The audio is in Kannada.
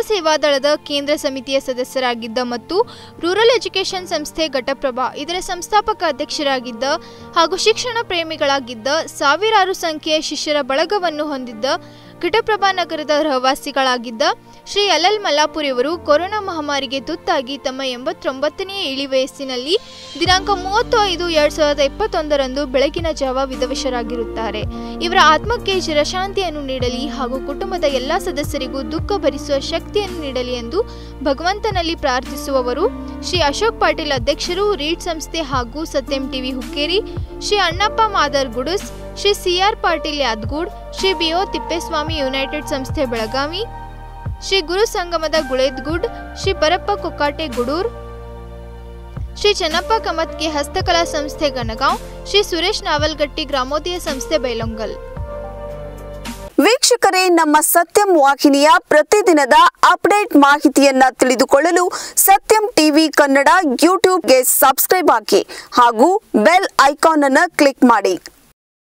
ಸೇವಾದಳದ ಕೇಂದ್ರ ಸಮಿತಿಯ ಸದಸ್ಯರಾಗಿದ್ದ ಮತ್ತು ರೂರಲ್ ಎಜುಕೇಷನ್ ಸಂಸ್ಥೆ ಘಟಪ್ರಭಾ ಇದರ ಸಂಸ್ಥಾಪಕ ಅಧ್ಯಕ್ಷರಾಗಿದ್ದ ಹಾಗೂ ಶಿಕ್ಷಣ ಪ್ರೇಮಿಗಳಾಗಿದ್ದ ಸಾವಿರಾರು ಸಂಖ್ಯೆಯ ಶಿಷ್ಯರ ಬಳಗವನ್ನು ಹೊಂದಿದ್ದ ಘಟಪ್ರಭಾ ನಗರದ ರಹವಾಸಿಗಳಾಗಿದ್ದ ಶ್ರೀ ಎಲ್ ಎಲ್ ಮಲ್ಲಾಪುರಿಯವರು ಕೊರೋನಾ ಮಹಾಮಾರಿಗೆ ತುತ್ತಾಗಿ ತಮ್ಮ ಎಂಬತ್ತೊಂಬತ್ತನೆಯ ಇಳಿ ವಯಸ್ಸಿನಲ್ಲಿ ದಿನಾಂಕ ಮೂವತ್ತು ಐದು ಎರಡ್ ಸಾವಿರದ ಇಪ್ಪತ್ತೊಂದರಂದು ಬೆಳಗಿನ ಜಾವ ವಿಧವಶರಾಗಿರುತ್ತಾರೆ ಇವರ ಆತ್ಮಕ್ಕೆ ಚಿರಶಾಂತಿಯನ್ನು ನೀಡಲಿ ಹಾಗೂ ಕುಟುಂಬದ ಎಲ್ಲ ಸದಸ್ಯರಿಗೂ ದುಃಖ ಭರಿಸುವ ಶಕ್ತಿಯನ್ನು ನೀಡಲಿ ಎಂದು ಭಗವಂತನಲ್ಲಿ ಪ್ರಾರ್ಥಿಸುವವರು ಶ್ರೀ ಅಶೋಕ್ ಪಾಟೀಲ್ ಅಧ್ಯಕ್ಷರು ರೀಡ್ ಸಂಸ್ಥೆ ಹಾಗೂ Satyam TV Hukkeri Shri Annappa Madar Gudus Shri C R Patil Yadagud Shri B O Tippeswamy united ಸಂಸ್ಥೆ ಬೆಳಗಾವಿ ಶ್ರೀ ಗುರು ಸಂಗಮದ ಗುಳೇದ್ಗುಡ್ ಶ್ರೀ ಪರಪ್ಪ ಕೊಕ್ಕಾಟೆ ಗುಡೂರ್ ಶ್ರೀ ಚನ್ನಪ್ಪ ಕಮತ್ಗೆ ಹಸ್ತಕಲಾ ಸಂಸ್ಥೆ ಗನಗಾಂವ್ ಶ್ರೀ ಸುರೇಶ್ ನಾವಲ್ಗಟ್ಟಿ ಗ್ರಾಮೋದಯ ಸಂಸ್ಥೆ ಬೈಲೊಂಗಲ್ ವೀಕ್ಷಕರೇ ನಮ್ಮ ಸತ್ಯಂ ವಾಹಿನಿಯ ಪ್ರತಿದಿನದ ಅಪ್ಡೇಟ್ ಮಾಹಿತಿಯನ್ನ ತಿಳಿದುಕೊಳ್ಳಲು ಸತ್ಯಂ ಟಿವಿ ಕನ್ನಡ ಯೂಟ್ಯೂಬ್ಗೆ ಸಬ್ಸ್ಕ್ರೈಬ್ ಹಾಕಿ ಹಾಗೂ ಬೆಲ್ ಐಕಾನ್ ಅನ್ನು ಕ್ಲಿಕ್ ಮಾಡಿ